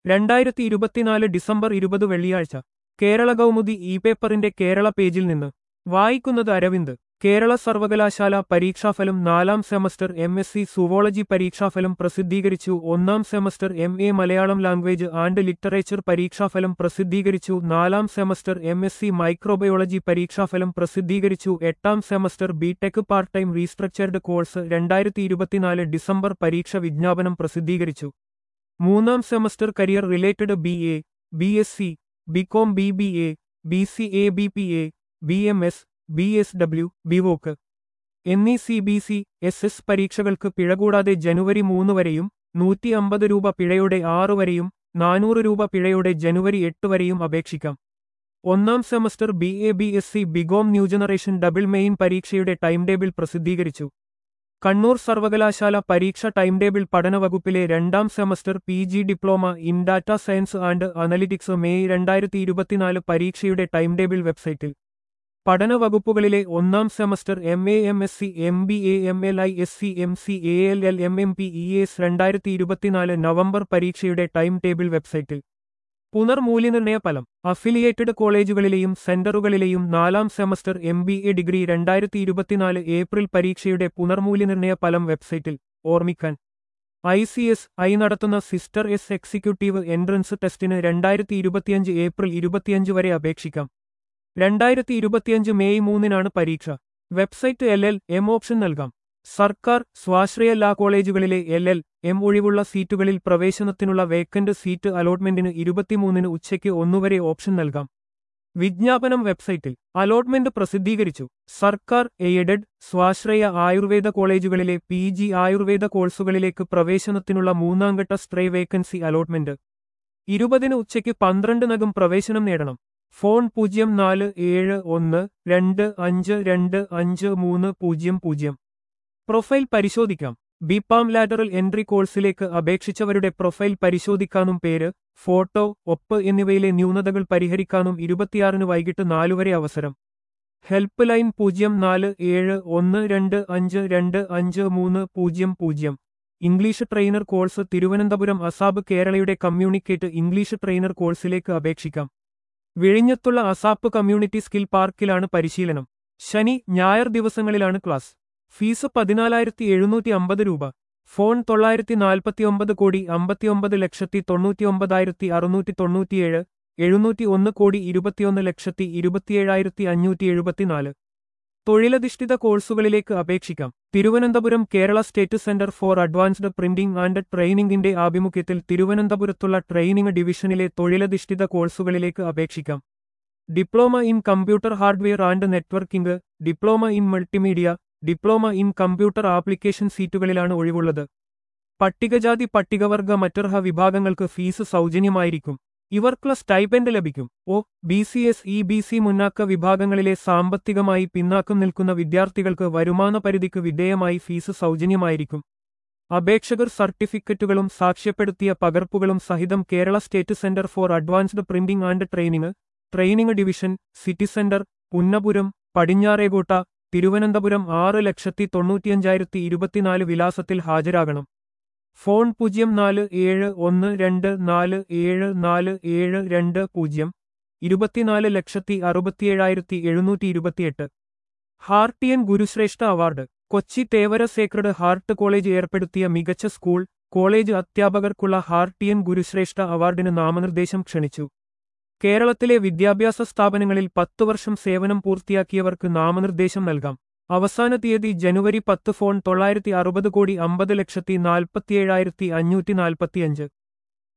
രണ്ടായിരത്തി ഇരുപത്തിനാല് ഡിസംബർ ഇരുപത് വെള്ളിയാഴ്ച കേരള കൗമുദി ഇ പേപ്പറിന്റെ കേരള പേജിൽ നിന്ന് വായിക്കുന്നത് അരവിന്ദ് കേരള സർവകലാശാല പരീക്ഷാഫലം നാലാം semester M S C zoology പരീക്ഷാഫലം പ്രസിദ്ധീകരിച്ചു ഒന്നാം semester M A Malayalam language and literature പരീക്ഷാഫലം പ്രസിദ്ധീകരിച്ചു നാലാം semester M S C microbiology പരീക്ഷാഫലം പ്രസിദ്ധീകരിച്ചു എട്ടാം semester B Tech part time restructured course രണ്ടായിരത്തി ഇരുപത്തിനാല് ഡിസംബർ പരീക്ഷ വിജ്ഞാപനം പ്രസിദ്ധീകരിച്ചു മൂന്നാം semester career related B A B S C B Com B B A B C A B P A B M S B S W B Voc എന്നീ C B C S S പരീക്ഷകൾക്ക് പിഴ കൂടാതെ ജനുവരി മൂന്ന് വരെയും നൂറ്റി അമ്പത് രൂപ പിഴയുടെ ആറ് വരെയും നാനൂറ് രൂപ പിഴയുടെ ജനുവരി എട്ട് വരെയും അപേക്ഷിക്കാം ഒന്നാം semester B A B S C B Com new generation double main പരീക്ഷയുടെ ടൈം ടേബിൾ പ്രസിദ്ധീകരിച്ചു കണ്ണൂർ സർവകലാശാല പരീക്ഷ ടൈം ടേബിൾ പഠന വകുപ്പിലെ രണ്ടാം semester P G diploma in data science and analytics May രണ്ടായിരത്തി ഇരുപത്തിനാല് പരീക്ഷയുടെ ടൈം ടേബിൾ വെബ്സൈറ്റിൽ പഠന വകുപ്പുകളിലെ ഒന്നാം semester M A M S C M B A M L I S C M C A L L M M P E S രണ്ടായിരത്തി ഇരുപത്തിനാല് November പരീക്ഷയുടെ ടൈം ടേബിൾ വെബ്സൈറ്റിൽ പുനർമൂല്യനിർണയ ഫലം അഫിലിയേറ്റഡ് കോളേജുകളിലെയും സെന്ററുകളിലെയും നാലാം semester M B A degree രണ്ടായിരത്തി ഇരുപത്തിനാല് ഏപ്രിൽ പരീക്ഷയുടെ പുനർമൂല്യനിർണയ ഫലം വെബ്സൈറ്റിൽ ഓർമ്മിക്കാൻ ഐ സി എസ് ഐ നടത്തുന്ന സിസ്റ്റർ എസ് എക്സിക്യൂട്ടീവ് എൻട്രൻസ് ടെസ്റ്റിന് രണ്ടായിരത്തി ഇരുപത്തിയഞ്ച് ഏപ്രിൽ ഇരുപത്തിയഞ്ച് വരെ അപേക്ഷിക്കാം രണ്ടായിരത്തി ഇരുപത്തിയഞ്ച് മെയ് മൂന്നിനാണ് പരീക്ഷ website L L M option നൽകാം സർക്കാർ സ്വാശ്രയ ലാ കോളേജുകളിലെ എൽ എൽ എം ഒഴിവുള്ള സീറ്റുകളിൽ പ്രവേശനത്തിനുള്ള വേക്കന്റ് സീറ്റ് അലോട്ട്മെന്റിന് ഇരുപത്തിമൂന്നിന് ഉച്ചയ്ക്ക് ഒന്നുവരെ ഓപ്ഷൻ നൽകാം വിജ്ഞാപനം വെബ്സൈറ്റിൽ അലോട്ട്മെന്റ് പ്രസിദ്ധീകരിച്ചു സർക്കാർ എയ്ഡഡ് സ്വാശ്രയ ആയുർവേദ കോളേജുകളിലെ പി ജി ആയുർവേദ കോഴ്സുകളിലേക്ക് പ്രവേശനത്തിനുള്ള മൂന്നാംഘട്ട സ്ട്രേ വേക്കൻസി അലോട്ട്മെന്റ് ഇരുപതിന് ഉച്ചയ്ക്ക് പന്ത്രണ്ടിനകം പ്രവേശനം നേടണം ഫോൺ പൂജ്യം നാല് ഏഴ് ഒന്ന് രണ്ട് അഞ്ച് രണ്ട് അഞ്ച് മൂന്ന് പൂജ്യം പൂജ്യം പ്രൊഫൈൽ പരിശോധിക്കാം ബിപാം ലാറ്ററൽ എൻട്രി കോഴ്സിലേക്ക് അപേക്ഷിച്ചവരുടെ പ്രൊഫൈൽ പരിശോധിക്കാനും പേര് ഫോട്ടോ ഒപ്പ് എന്നിവയിലെ ന്യൂനതകൾ പരിഹരിക്കാനും ഇരുപത്തിയാറിന് വൈകിട്ട് നാലുവരെ അവസരം ഹെൽപ്പ് ലൈൻ പൂജ്യം നാല് ഏഴ് ഒന്ന് രണ്ട് അഞ്ച് രണ്ട് അഞ്ച് മൂന്ന് പൂജ്യം പൂജ്യം English trainer course Thiruvananthapuram ASAP കേരളയുടെ കമ്മ്യൂണിക്കേറ്റ് ഇംഗ്ലീഷ് ട്രെയിനർ കോഴ്സിലേക്ക് അപേക്ഷിക്കാം വിഴിഞ്ഞത്തുള്ള അസാപ്പ് കമ്മ്യൂണിറ്റി സ്കിൽ പാർക്കിലാണ് പരിശീലനം ശനി ഞായർ ദിവസങ്ങളിലാണ് ക്ലാസ് ഫീസ് പതിനാലായിരത്തി എഴുന്നൂറ്റി അമ്പത് രൂപ ഫോൺ തൊള്ളായിരത്തി നാൽപ്പത്തിയൊമ്പത് കോടി അമ്പത്തിയൊമ്പത് ലക്ഷത്തി തൊണ്ണൂറ്റിയൊമ്പതായിരത്തി അറുന്നൂറ്റി തൊണ്ണൂറ്റിയേഴ് എഴുന്നൂറ്റി ഒന്ന് കോടി ഇരുപത്തിയൊന്ന് ലക്ഷത്തി ഇരുപത്തിയേഴായിരത്തി അഞ്ഞൂറ്റി എഴുപത്തിനാല് തൊഴിലധിഷ്ഠിത കോഴ്സുകളിലേക്ക് അപേക്ഷിക്കാം Thiruvananthapuram Kerala state centre for advanced printing and ട്രെയിനിംഗിന്റെ ആഭിമുഖ്യത്തിൽ തിരുവനന്തപുരത്തുള്ള ട്രെയിനിംഗ് ഡിവിഷനിലെ തൊഴിലധിഷ്ഠിത കോഴ്സുകളിലേക്ക് അപേക്ഷിക്കാം diploma in computer hardware and networking diploma in multimedia diploma in computer application സീറ്റുകളിലാണ് ഒഴിവുള്ളത് പട്ടികജാതി പട്ടികവർഗ മറ്റർഹ വിഭാഗങ്ങൾക്ക് ഫീസ് സൗജന്യമായിരിക്കും ഇവർക്കുള്ള സ്റ്റൈപ്പൻഡ് ലഭിക്കും O B C S E B C മുന്നാക്ക വിഭാഗങ്ങളിലെ സാമ്പത്തികമായി പിന്നാക്കം നിൽക്കുന്ന വിദ്യാർത്ഥികൾക്ക് വരുമാന പരിധിക്ക് വിധേയമായി ഫീസ് സൗജന്യമായിരിക്കും അപേക്ഷകർ സർട്ടിഫിക്കറ്റുകളും സാക്ഷ്യപ്പെടുത്തിയ പകർപ്പുകളും സഹിതം Kerala state centre for advanced printing and training training division city centre Punnapuram Padinjarekotta Thiruvananthapuram ആറ് ലക്ഷത്തി തൊണ്ണൂറ്റിയഞ്ചായിരത്തി ഇരുപത്തിനാല് വിലാസത്തിൽ ഹാജരാകണം ഫോൺ പൂജ്യം നാല് ഏഴ് ഒന്ന് രണ്ട് നാല് ഏഴ് നാല് ഏഴ് രണ്ട് പൂജ്യം ഇരുപത്തിനാല് ലക്ഷത്തി അറുപത്തിയേഴായിരത്തി എഴുന്നൂറ്റി ഇരുപത്തിയെട്ട് Heartian Gurushreshta award Kochi Thevara sacred heart college ഏർപ്പെടുത്തിയ മികച്ച സ്കൂൾ കോളേജ് അധ്യാപകർക്കുള്ള ഹാർട്ടിയൻ ഗുരുശ്രേഷ്ഠ അവാർഡിന് നാമനിർദ്ദേശം ക്ഷണിച്ചു കേരളത്തിലെ വിദ്യാഭ്യാസ സ്ഥാപനങ്ങളിൽ പത്തു വർഷം സേവനം പൂർത്തിയാക്കിയവർക്ക് നാമനിർദ്ദേശം നൽകാം അവസാന തീയതി ജനുവരി പത്ത് ഫോൺ തൊള്ളായിരത്തി അറുപത് കോടി അമ്പത് ലക്ഷത്തി നാൽപ്പത്തിയേഴായിരത്തി അഞ്ഞൂറ്റി നാൽപ്പത്തിയഞ്ച്